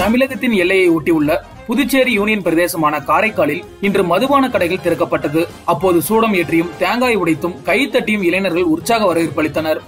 தமிழகத்தின் எல்லையை ஒட்டியுள்ள புதுச்சேரி யூனியன் பிரதேசமான காரைக்காலில் இன்று மதுபான கடைகள் திறக்கப்பட்டது அப்போது சூடம் ஏற்றியும் தேங்காய் உடைத்தும் கை தட்டியும் இளைஞர்கள் உற்சாக வரவேற்பளித்தனர்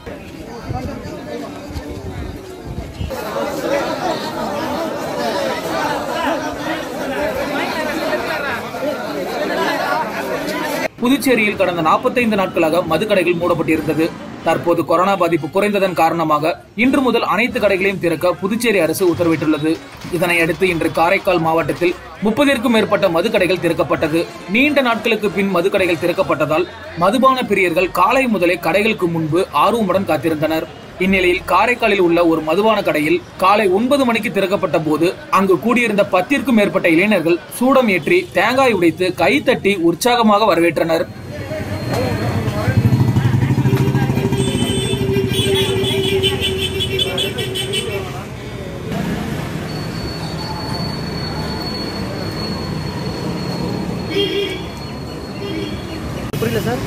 புதுச்சேரியில் கடந்த 45 நாட்களாக மதுக்கடைகள் மூடப்பட்டிருந்தது தற்போது கொரோனா பாதிப்பு குறைந்ததன் காரணமாக இன்று முதல் அனைத்து கடைகளையும் திறக்க புதுச்சேரி அரசு உத்தரவிட்டுள்ளது இதனை அடுத்து இன்று காரைக்கால் மாவட்டத்தில் முப்பதிற்கும் மேற்பட்ட மதுக்கடைகள் திறக்கப்பட்டது நீண்ட நாட்களுக்கு பின் மதுக்கடைகள் திறக்கப்பட்டதால் மதுபான பிரியர்கள் காலை முதலே கடைகளுக்கு முன்பு ஆர்வமுடன் காத்திருந்தனர் இந்நிலையில் காரைக்காலில் உள்ள ஒரு மதுபான கடையில் காலை ஒன்பது மணிக்கு திறக்கப்பட்ட போது அங்கு கூடியிருந்த பத்திற்கும் மேற்பட்ட இளைஞர்கள் சூடம் ஏற்றி தேங்காய் உடைத்து கைத்தட்டி உற்சாகமாக வரவேற்றனர் புரியல சார்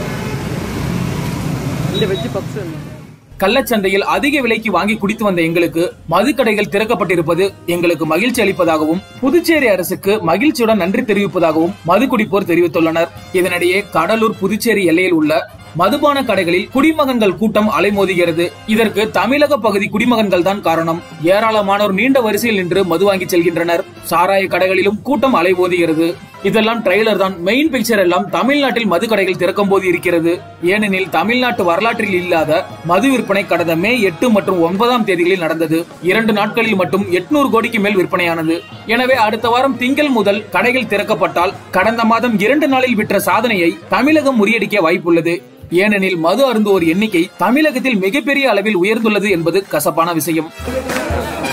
இந்த வெஜ் பப்ஸ் கள்ளச்சந்தையில் அதிக விலைக்கு வாங்கி குடித்து வந்த எங்களுக்கு மதுக்கடைகள் திறக்கப்பட்டிருப்பது எங்களுக்கு மகிழ்ச்சி அளிப்பதாகவும் புதுச்சேரி அரசுக்கு மகிழ்ச்சியுடன் நன்றி தெரிவிப்பதாகவும் மது குடிப்போர் தெரிவித்துள்ளனர் இதனிடையே கடலூர் புதுச்சேரி எல்லையில் உள்ள மதுபான கடைகளில் குடிமகன்கள் கூட்டம் அலைமோதுகிறது இதற்கு தமிழக பகுதி குடிமகன்கள் தான் காரணம் ஏராளமானோர் நீண்ட வரிசையில் நின்று மது வாங்கி செல்கின்றனர் சாராய கடைகளிலும் கூட்டம் அலைமோதுகிறது இதெல்லாம் ட்ரெய்லர் தான் மெயின் பிக்சர் எல்லாம் தமிழ்நாட்டில் மது கடைகள் திறக்கும் போது இருக்கிறது ஏனெனில் தமிழ்நாட்டு வரலாற்றில் இல்லாத மது விற்பனை கடந்த மே எட்டு மற்றும் ஒன்பதாம் தேதிகளில் நடந்தது இரண்டு நாட்களில் மட்டும் எட்நூறு கோடிக்கு மேல் விற்பனையானது எனவே அடுத்த வாரம் திங்கள் முதல் கடைகள் திறக்கப்பட்டால் கடந்த மாதம் இரண்டு நாளில் விற்ற சாதனையை தமிழகம் முறியடிக்க வாய்ப்புள்ளது ஏனெனில் மது அருந்துவோர் எண்ணிக்கை தமிழகத்தில் மிகப்பெரிய அளவில் உயர்ந்துள்ளது என்பது கசப்பான விஷயம்